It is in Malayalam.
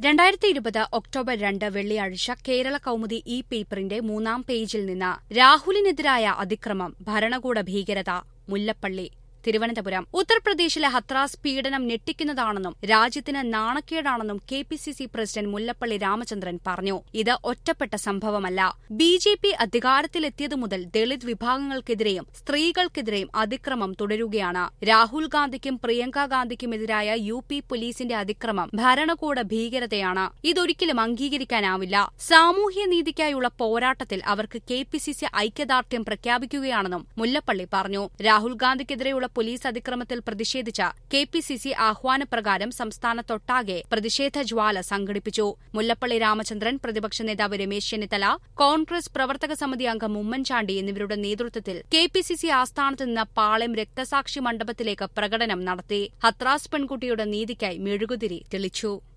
രണ്ടായിരത്തി ഇരുപത് ഒക്ടോബർ രണ്ട് വെള്ളിയാഴ്ച കേരള കൗമുദി ഇ പേപ്പറിന്റെ മൂന്നാം പേജിൽ നിന്ന് രാഹുലിനെതിരായ അതിക്രമം ഭരണകൂട ഭീകരത മുല്ലപ്പള്ളി തിരുവനന്തപുരം ഉത്തർപ്രദേശിലെ ഹത്രാസ് പീഡനം ഞെട്ടിക്കുന്നതാണെന്നും രാജ്യത്തിന് നാണക്കേടാണെന്നും K P C C president Mullappally Ramachandran പറഞ്ഞു ഇത് ഒറ്റപ്പെട്ട സംഭവമല്ല ബി ജെ പി അധികാരത്തിലെത്തിയതു മുതൽ ദളിത് വിഭാഗങ്ങൾക്കെതിരെയും സ്ത്രീകൾക്കെതിരെയും അതിക്രമം തുടരുകയാണ് രാഹുൽ ഗാന്ധിക്കും പ്രിയങ്ക ഗാന്ധിക്കുമെതിരായ യു പി പോലീസിന്റെ അതിക്രമം ഭരണകൂട ഭീകരതയാണ് ഇതൊരിക്കലും അംഗീകരിക്കാനാവില്ല സാമൂഹ്യനീതിക്കായുള്ള പോരാട്ടത്തിൽ അവർക്ക് കെ പി സി സി ഐക്യദാർഢ്യം പ്രഖ്യാപിക്കുകയാണെന്നും മുല്ലപ്പള്ളി പറഞ്ഞു രാഹുൽ ഗാന്ധിക്കെതിരെയുള്ള പോലീസ് അതിക്രമത്തിൽ പ്രതിഷേധിച്ച് കെ പി സി സി ആഹ്വാനപ്രകാരം സംസ്ഥാനത്തൊട്ടാകെ പ്രതിഷേധ ജ്വാല സംഘടിപ്പിച്ചു മുല്ലപ്പള്ളി രാമചന്ദ്രൻ പ്രതിപക്ഷ നേതാവ് രമേശ് ചെന്നിത്തല കോൺഗ്രസ് പ്രവർത്തക സമിതി അംഗം ഉമ്മൻചാണ്ടി എന്നിവരുടെ നേതൃത്വത്തിൽ കെ പി സി സി ആസ്ഥാനത്ത് നിന്ന് പാളയം രക്തസാക്ഷി മണ്ഡപത്തിലേക്ക് പ്രകടനം നടത്തി ഹത്രാസ് പെൺകുട്ടിയുടെ നീതിക്കായി മെഴുകുതിരി തെളിച്ചു